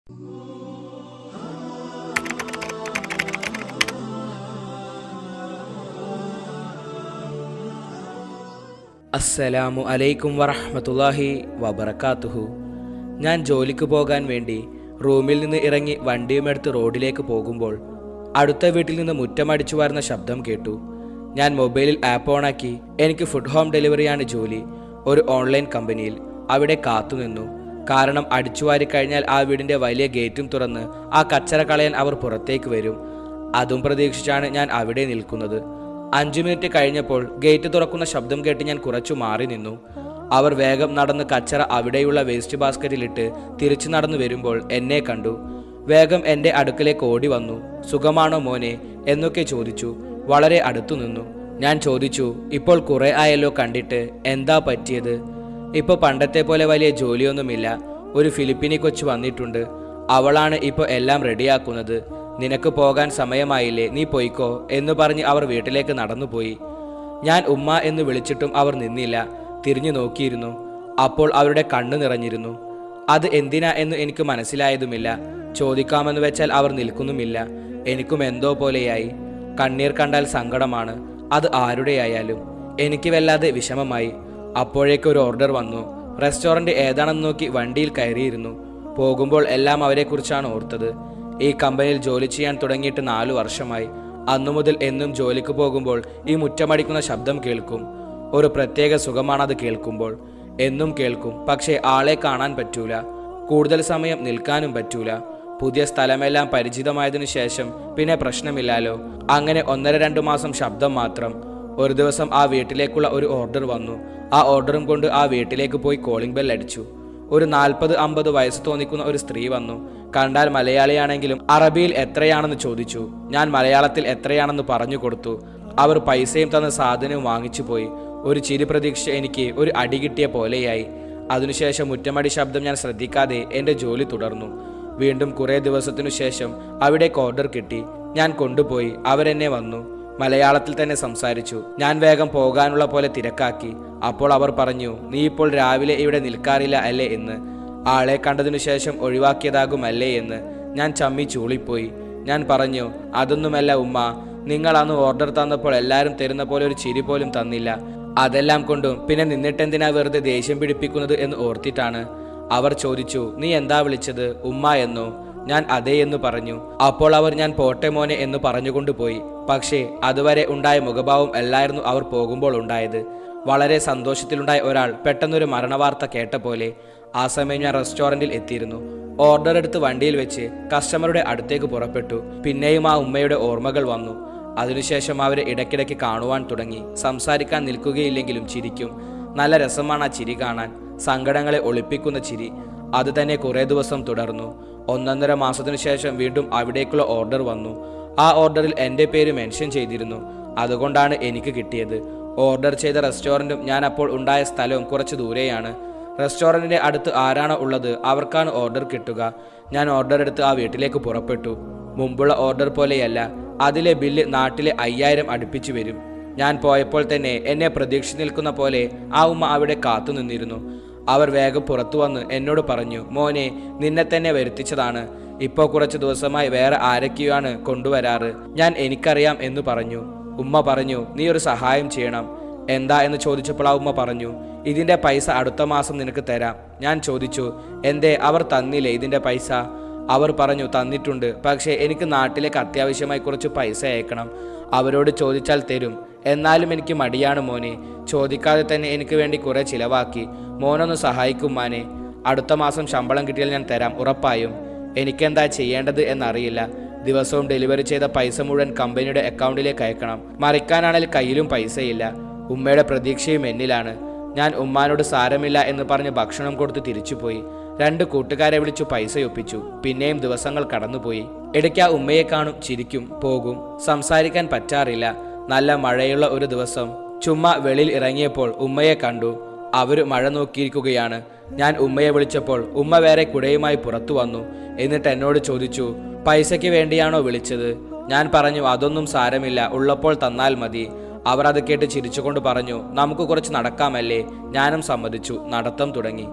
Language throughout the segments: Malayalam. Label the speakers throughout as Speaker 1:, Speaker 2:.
Speaker 1: അസ്സലാമു അലൈക്കും വറഹ്മത്തുള്ളാഹി വബറകാതുഹു ഞാൻ ജോലിക്ക് പോകാൻ വേണ്ടി റൂമിൽ നിന്ന് ഇറങ്ങി വണ്ടിയുമെടുത്ത് റോഡിലേക്ക് പോകുമ്പോൾ അടുത്ത വീട്ടിൽ നിന്ന് മുറ്റമടിച്ചു വരുന്ന ശബ്ദം കേട്ടു ഞാൻ മൊബൈലിൽ ആപ്പ് ഓണാക്കി എനിക്ക് ഫുഡ് ഹോം ഡെലിവറിയാണ് ജോലി ഒരു ഓൺലൈൻ കമ്പനിയിൽ അവിടെ കാത്തുനിന്നു കാരണം അടിച്ചുവാരി കഴിഞ്ഞാൽ ആ വീടിന്റെ വലിയ ഗേറ്റും തുറന്ന് ആ കച്ചറ കളയാൻ അവർ പുറത്തേക്ക് വരും അതും പ്രതീക്ഷിച്ചാണ് ഞാൻ അവിടെ നിൽക്കുന്നത് അഞ്ചു മിനിറ്റ് കഴിഞ്ഞപ്പോൾ ഗേറ്റ് തുറക്കുന്ന ശബ്ദം കേട്ട് ഞാൻ കുറച്ചു മാറി നിന്നു അവർ വേഗം നടന്ന് കച്ചറ അവിടെയുള്ള വേസ്റ്റ് ബാസ്ക്കറ്റിലിട്ട് തിരിച്ചു നടന്നു വരുമ്പോൾ എന്നെ കണ്ടു വേഗം എൻ്റെ അടുക്കലേക്ക് ഓടി വന്നു സുഖമാണോ മോനെ എന്നൊക്കെ ചോദിച്ചു വളരെ അടുത്തു നിന്നു ഞാൻ ചോദിച്ചു ഇപ്പോൾ കുറെ ആയല്ലോ കണ്ടിട്ട് എന്താ പറ്റിയത് ഇപ്പൊ പണ്ടത്തെ പോലെ വലിയ ജോലിയൊന്നുമില്ല ഒരു ഫിലിപ്പിനി കൊച്ചു വന്നിട്ടുണ്ട് അവളാണ് ഇപ്പോൾ എല്ലാം റെഡിയാക്കുന്നത് നിനക്ക് പോകാൻ സമയമായില്ലേ നീ പൊയ്ക്കോ എന്ന് പറഞ്ഞ് അവർ വീട്ടിലേക്ക് നടന്നുപോയി ഞാൻ ഉമ്മ എന്ന് വിളിച്ചിട്ടും അവർ നിന്നില്ല തിരിഞ്ഞു നോക്കിയിരുന്നു അപ്പോൾ അവരുടെ കണ്ണു നിറഞ്ഞിരുന്നു അത് എന്തിനാ എന്ന് എനിക്ക് മനസ്സിലായതുമില്ല ചോദിക്കാമെന്ന് വെച്ചാൽ അവർ നിൽക്കുന്നുമില്ല എനിക്കും എന്തോ പോലെയായി കണ്ണീർ കണ്ടാൽ സങ്കടമാണ് അത് ആരുടെയായാലും എനിക്ക് വല്ലാതെ വിഷമമായി അപ്പോഴേക്ക് ഒരു ഓർഡർ വന്നു റെസ്റ്റോറന്റ് ഏതാണെന്ന് നോക്കി വണ്ടിയിൽ കയറിയിരുന്നു പോകുമ്പോൾ എല്ലാം അവരെക്കുറിച്ചാണ് ഓർത്തത് ഈ കമ്പനിയിൽ ജോലി ചെയ്യാൻ തുടങ്ങിയിട്ട് നാലു വർഷമായി അന്നു മുതൽ എന്നും ജോലിക്ക് പോകുമ്പോൾ ഈ മുറ്റമടിക്കുന്ന ശബ്ദം കേൾക്കും ഒരു പ്രത്യേക സുഖമാണത് കേൾക്കുമ്പോൾ എന്നും കേൾക്കും പക്ഷേ ആളെ കാണാൻ പറ്റൂല കൂടുതൽ സമയം നിൽക്കാനും പറ്റൂല പുതിയ സ്ഥലമെല്ലാം പരിചിതമായതിനു ശേഷം പിന്നെ പ്രശ്നമില്ലാലോ അങ്ങനെ ഒന്നര രണ്ടു മാസം ശബ്ദം മാത്രം ഒരു ദിവസം ആ വീട്ടിലേക്കുള്ള ഒരു ഓർഡർ വന്നു ആ ഓർഡറും കൊണ്ട് ആ വീട്ടിലേക്ക് പോയി കോളിംഗ് ബെൽ അടിച്ചു ഒരു നാൽപ്പത് അമ്പത് വയസ്സ് തോന്നിക്കുന്ന ഒരു സ്ത്രീ വന്നു കണ്ടാൽ മലയാളിയാണെങ്കിലും അറബിയിൽ എത്രയാണെന്ന് ചോദിച്ചു ഞാൻ മലയാളത്തിൽ എത്രയാണെന്ന് പറഞ്ഞു കൊടുത്തു അവർ പൈസയും തന്ന സാധനവും വാങ്ങിച്ചു പോയി ഒരു ചിരി പ്രതീക്ഷ എനിക്ക് ഒരു അടി കിട്ടിയ പോലെയായി അതിനുശേഷം മുറ്റമടി ശബ്ദം ഞാൻ ശ്രദ്ധിക്കാതെ എൻ്റെ ജോലി തുടർന്നു വീണ്ടും കുറേ ദിവസത്തിനു ശേഷം അവിടേക്ക് ഓർഡർ കിട്ടി ഞാൻ കൊണ്ടുപോയി അവരെന്നെ വന്നു മലയാളത്തിൽ തന്നെ സംസാരിച്ചു ഞാൻ വേഗം പോകാനുള്ള പോലെ തിരക്കാക്കി അപ്പോൾ അവർ പറഞ്ഞു നീ ഇപ്പോൾ രാവിലെ ഇവിടെ നിൽക്കാറില്ല അല്ലേ എന്ന് ആളെ കണ്ടതിനു ശേഷം ഒഴിവാക്കിയതാകുമല്ലേ എന്ന് ഞാൻ ചമ്മി ചൂളിപ്പോയി ഞാൻ പറഞ്ഞു അതൊന്നുമല്ല ഉമ്മ നിങ്ങൾ അന്ന് ഓർഡർ തന്നപ്പോൾ എല്ലാവരും തരുന്ന പോലെ ഒരു ചിരി പോലും തന്നില്ല അതെല്ലാം കൊണ്ടും പിന്നെ നിന്നിട്ടെന്തിനാ വെറുതെ ദേഷ്യം പിടിപ്പിക്കുന്നത് എന്ന് ഓർത്തിട്ടാണ് അവർ ചോദിച്ചു നീ എന്താ വിളിച്ചത് ഉമ്മ എന്നോ ഞാൻ അതേ എന്ന് പറഞ്ഞു അപ്പോൾ അവർ ഞാൻ പോട്ടെ മോനെ എന്ന് പറഞ്ഞുകൊണ്ടുപോയി പക്ഷേ അതുവരെ ഉണ്ടായ മുഖഭാവം അല്ലായിരുന്നു അവർ പോകുമ്പോൾ ഉണ്ടായത് വളരെ സന്തോഷത്തിലുണ്ടായ ഒരാൾ പെട്ടെന്നൊരു മരണവാർത്ത കേട്ട പോലെ ആ സമയം ഞാൻ റെസ്റ്റോറന്റിൽ എത്തിയിരുന്നു ഓർഡർ എടുത്ത് വണ്ടിയിൽ വെച്ച് കസ്റ്റമറുടെ അടുത്തേക്ക് പുറപ്പെട്ടു പിന്നെയും ആ ഉമ്മയുടെ ഓർമ്മകൾ വന്നു അതിനുശേഷം അവരെ ഇടയ്ക്കിടയ്ക്ക് കാണുവാൻ തുടങ്ങി സംസാരിക്കാൻ നിൽക്കുകയില്ലെങ്കിലും ചിരിക്കും നല്ല രസമാണ് ആ ചിരി കാണാൻ സങ്കടങ്ങളെ ഒളിപ്പിക്കുന്ന ചിരി അത് തന്നെ കുറേ ദിവസം തുടർന്നു ഒന്നൊന്നര മാസത്തിനു ശേഷം വീണ്ടും അവിടേക്കുള്ള ഓർഡർ വന്നു ആ ഓർഡറിൽ എൻ്റെ പേര് മെൻഷൻ ചെയ്തിരുന്നു അതുകൊണ്ടാണ് എനിക്ക് കിട്ടിയത് ഓർഡർ ചെയ്ത റെസ്റ്റോറൻറ്റും ഞാൻ അപ്പോൾ ഉണ്ടായ സ്ഥലവും കുറച്ച് ദൂരെയാണ് റെസ്റ്റോറൻറ്റിൻ്റെ അടുത്ത് ആരാണോ ഉള്ളത് അവർക്കാണ് ഓർഡർ കിട്ടുക ഞാൻ ഓർഡർ എടുത്ത് ആ വീട്ടിലേക്ക് പുറപ്പെട്ടു മുമ്പുള്ള ഓർഡർ പോലെയല്ല അതിലെ ബില്ല് നാട്ടിലെ അയ്യായിരം അടുപ്പിച്ചു വരും ഞാൻ പോയപ്പോൾ തന്നെ എന്നെ പ്രതീക്ഷിച്ച് നിൽക്കുന്ന പോലെ ആ ഉമ്മ അവിടെ കാത്തു നിന്നിരുന്നു അവർ വേഗം പുറത്തു വന്ന് എന്നോട് പറഞ്ഞു മോനെ നിന്നെ തന്നെ വരുത്തിച്ചതാണ് ഇപ്പോൾ കുറച്ച് ദിവസമായി വേറെ ആരൊക്കെയാണ് കൊണ്ടുവരാറ് ഞാൻ എനിക്കറിയാം എന്ന് പറഞ്ഞു ഉമ്മ പറഞ്ഞു നീ ഒരു സഹായം ചെയ്യണം എന്താ എന്ന് ചോദിച്ചപ്പോൾ ആ ഉമ്മ പറഞ്ഞു ഇതിന്റെ പൈസ അടുത്ത മാസം നിനക്ക് തരാം ഞാൻ ചോദിച്ചു എന്തേ അവർ തന്നില്ലേ ഇതിന്റെ പൈസ അവർ പറഞ്ഞു തന്നിട്ടുണ്ട് പക്ഷേ എനിക്ക് നാട്ടിലേക്ക് അത്യാവശ്യമായി കുറച്ച് പൈസ അയക്കണം അവരോട് ചോദിച്ചാൽ തരും എന്നാലും എനിക്ക് മടിയാണ് മോനെ ചോദിക്കാതെ തന്നെ എനിക്ക് വേണ്ടി കുറെ ചിലവാക്കി മോനൊന്ന് സഹായിക്കും മാനെ അടുത്ത മാസം ശമ്പളം കിട്ടിയാൽ ഞാൻ തരാം ഉറപ്പായും എനിക്കെന്താ ചെയ്യേണ്ടത് എന്നറിയില്ല ദിവസവും ഡെലിവറി ചെയ്ത പൈസ മുഴുവൻ കമ്പനിയുടെ അക്കൗണ്ടിലേക്ക് അയക്കണം മറിക്കാനാണെങ്കിൽ കയ്യിലും പൈസയില്ല ഉമ്മയുടെ പ്രതീക്ഷയും എന്നിലാണ് ഞാൻ ഉമ്മാനോട് സാരമില്ല എന്ന് പറഞ്ഞ് ഭക്ഷണം കൊടുത്ത് തിരിച്ചുപോയി രണ്ട് കൂട്ടുകാരെ വിളിച്ചു പൈസ ഒപ്പിച്ചു പിന്നെയും ദിവസങ്ങൾ കടന്നുപോയി ഇടയ്ക്ക് ആ ഉമ്മയെ കാണും ചിരിക്കും പോകും സംസാരിക്കാൻ പറ്റാറില്ല നല്ല മഴയുള്ള ഒരു ദിവസം ചുമ്മാ വെളിയിൽ ഇറങ്ങിയപ്പോൾ ഉമ്മയെ കണ്ടു അവര് മഴ നോക്കിയിരിക്കുകയാണ് ഞാൻ ഉമ്മയെ വിളിച്ചപ്പോൾ ഉമ്മ വേറെ കുടയുമായി പുറത്തു വന്നു എന്നിട്ട് എന്നോട് ചോദിച്ചു പൈസയ്ക്ക് വേണ്ടിയാണോ വിളിച്ചത് ഞാൻ പറഞ്ഞു അതൊന്നും സാരമില്ല ഉള്ളപ്പോൾ തന്നാൽ മതി അവർ അത് കേട്ട് ചിരിച്ചുകൊണ്ട് പറഞ്ഞു നമുക്ക് കുറച്ച് നടക്കാമല്ലേ ഞാനും സമ്മതിച്ചു നടത്തം തുടങ്ങി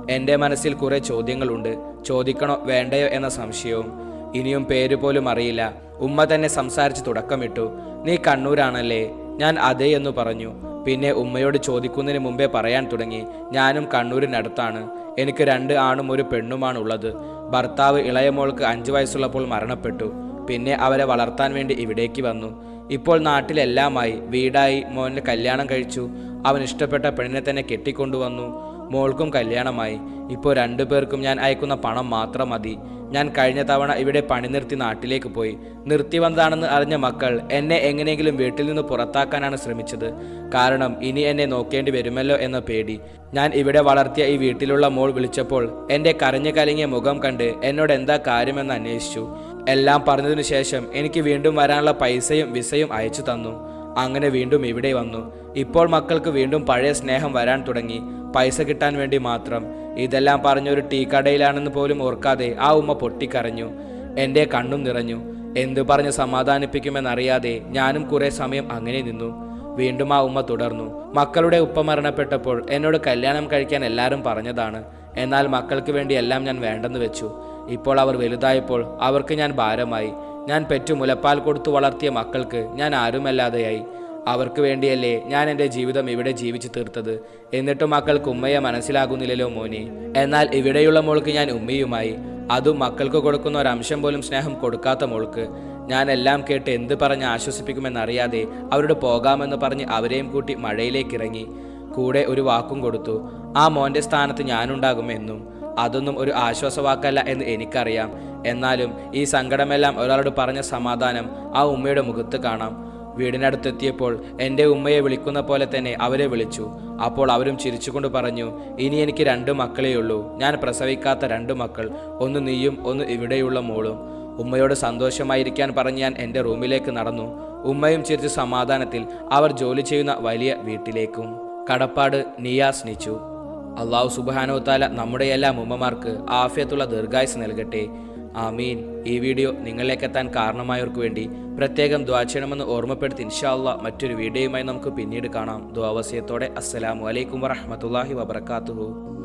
Speaker 1: എൻ്റെ മനസ്സിൽ കുറെ ചോദ്യങ്ങളുണ്ട് ചോദിക്കണോ വേണ്ടയോ എന്ന സംശയവും ഇനിയും പേര് പോലും അറിയില്ല ഉമ്മ തന്നെ സംസാരിച്ച് തുടക്കമിട്ടു നീ കണ്ണൂരാണല്ലേ ഞാൻ അതേ എന്ന് പറഞ്ഞു പിന്നെ ഉമ്മയോട് ചോദിക്കുന്നതിന് മുമ്പേ പറയാൻ തുടങ്ങി ഞാനും കണ്ണൂരിനടുത്താണ് എനിക്ക് രണ്ട് ആണും ഒരു പെണ്ണുമാണ് ഉള്ളത് ഭർത്താവ് ഇളയമോൾക്ക് അഞ്ചു വയസ്സുള്ളപ്പോൾ മരണപ്പെട്ടു പിന്നെ അവരെ വളർത്താൻ വേണ്ടി ഇവിടേക്ക് വന്നു ഇപ്പോൾ നാട്ടിലെല്ലാമായി വീടായി മോനെ കല്യാണം കഴിച്ചു അവൻ ഇഷ്ടപ്പെട്ട പെണ്ണിനെ തന്നെ കെട്ടിക്കൊണ്ടുവന്നു മോൾക്കും കല്യാണമായി ഇപ്പോൾ രണ്ടു പേർക്കും ഞാൻ അയക്കുന്ന പണം മാത്രം മതി ഞാൻ കഴിഞ്ഞ തവണ ഇവിടെ പണി നിർത്തി നാട്ടിലേക്ക് പോയി നിർത്തി വന്നതാണെന്ന് അറിഞ്ഞ മക്കൾ എന്നെ എങ്ങനെയെങ്കിലും വീട്ടിൽ നിന്ന് പുറത്താക്കാനാണ് ശ്രമിച്ചത് കാരണം ഇനി എന്നെ നോക്കേണ്ടി വരുമല്ലോ എന്ന പേടി ഞാൻ ഇവിടെ വളർത്തിയ ഈ വീട്ടിലുള്ള മോൾ വിളിച്ചപ്പോൾ എൻ്റെ കരഞ്ഞു കലങ്ങിയ മുഖം കണ്ട് എന്നോട് എന്താ കാര്യമെന്ന് അന്വേഷിച്ചു എല്ലാം പറഞ്ഞതിനു ശേഷം എനിക്ക് വീണ്ടും വരാനുള്ള പൈസയും വിസയും അയച്ചു തന്നു അങ്ങനെ വീണ്ടും ഇവിടെ വന്നു ഇപ്പോൾ മക്കൾക്ക് വീണ്ടും പഴയ സ്നേഹം വരാൻ തുടങ്ങി പൈസ കിട്ടാൻ വേണ്ടി മാത്രം ഇതെല്ലാം പറഞ്ഞൊരു ടീ കടയിലാണെന്ന് പോലും ഓർക്കാതെ ആ ഉമ്മ പൊട്ടിക്കരഞ്ഞു എൻ്റെ കണ്ണും നിറഞ്ഞു എന്തു പറഞ്ഞ് സമാധാനിപ്പിക്കുമെന്നറിയാതെ ഞാനും കുറെ സമയം അങ്ങനെ നിന്നു വീണ്ടും ആ ഉമ്മ തുടർന്നു മക്കളുടെ ഉപ്പ മരണപ്പെട്ടപ്പോൾ എന്നോട് കല്യാണം കഴിക്കാൻ എല്ലാവരും പറഞ്ഞതാണ് എന്നാൽ മക്കൾക്ക് വേണ്ടി എല്ലാം ഞാൻ വേണ്ടെന്ന് വെച്ചു ഇപ്പോൾ അവർ വലുതായപ്പോൾ അവർക്ക് ഞാൻ ഭാരമായി ഞാൻ പെറ്റു മുലപ്പാൽ കൊടുത്തു വളർത്തിയ മക്കൾക്ക് ഞാൻ ആരുമല്ലാതെയായി അവർക്ക് വേണ്ടിയല്ലേ ഞാൻ എൻ്റെ ജീവിതം ഇവിടെ ജീവിച്ചു തീർത്തത് എന്നിട്ടും മക്കൾക്ക് ഉമ്മയെ മനസ്സിലാകുന്നില്ലല്ലോ മോനെ എന്നാൽ ഇവിടെയുള്ള മോൾക്ക് ഞാൻ ഉമ്മയുമായി അതും മക്കൾക്ക് കൊടുക്കുന്ന ഒരു അംശം പോലും സ്നേഹം കൊടുക്കാത്ത മോൾക്ക് ഞാൻ എല്ലാം കേട്ട് എന്ത് പറഞ്ഞ് ആശ്വസിപ്പിക്കുമെന്നറിയാതെ അവരോട് പോകാമെന്ന് പറഞ്ഞ് അവരെയും കൂട്ടി മഴയിലേക്ക് ഇറങ്ങി കൂടെ ഒരു വാക്കും കൊടുത്തു ആ മോന്റെ സ്ഥാനത്ത് ഞാനുണ്ടാകും എന്നും അതൊന്നും ഒരു ആശ്വാസവാക്കല്ല എന്ന് എനിക്കറിയാം എന്നാലും ഈ സങ്കടമെല്ലാം ഒരാളോട് പറഞ്ഞ സമാധാനം ആ ഉമ്മയുടെ മുഖത്ത് കാണാം വീടിനടുത്തെത്തിയപ്പോൾ എൻ്റെ ഉമ്മയെ വിളിക്കുന്ന പോലെ തന്നെ അവരെ വിളിച്ചു അപ്പോൾ അവരും ചിരിച്ചുകൊണ്ട് പറഞ്ഞു ഇനി എനിക്ക് രണ്ട് മക്കളേ ഉള്ളൂ ഞാൻ പ്രസവിക്കാത്ത രണ്ട് മക്കൾ ഒന്ന് നീയും ഒന്ന് ഇവിടെയുള്ള മോളും ഉമ്മയോട് സന്തോഷമായിരിക്കാൻ പറഞ്ഞ് ഞാൻ എൻ്റെ റൂമിലേക്ക് നടന്നു ഉമ്മയും ചിരിച്ച് സമാധാനത്തിൽ അവർ ജോലി ചെയ്യുന്ന വലിയ വീട്ടിലേക്കും കടപ്പാട് നിയാസ് നിച്ചു അള്ളാഹു സുബാനോ താല നമ്മുടെ എല്ലാ ഉമ്മമാർക്ക് ആഫിയത്തുള്ള ദീർഘായുസ് നൽകട്ടെ ആമീൻ ഈ വീഡിയോ നിങ്ങളിലേക്ക് എത്താൻ കാരണമായവർക്ക് വേണ്ടി പ്രത്യേകം ദ്വാ ചെയ്യണമെന്ന് ഓർമ്മപ്പെടുത്തി ഇൻഷാല്ല മറ്റൊരു വീഡിയോയുമായി നമുക്ക് പിന്നീട് കാണാം ദ്വാവസ്യത്തോടെ അസ്സലാമു അലൈക്കും വറഹമത്തല്ലാഹി വബർക്കാത്തുഹു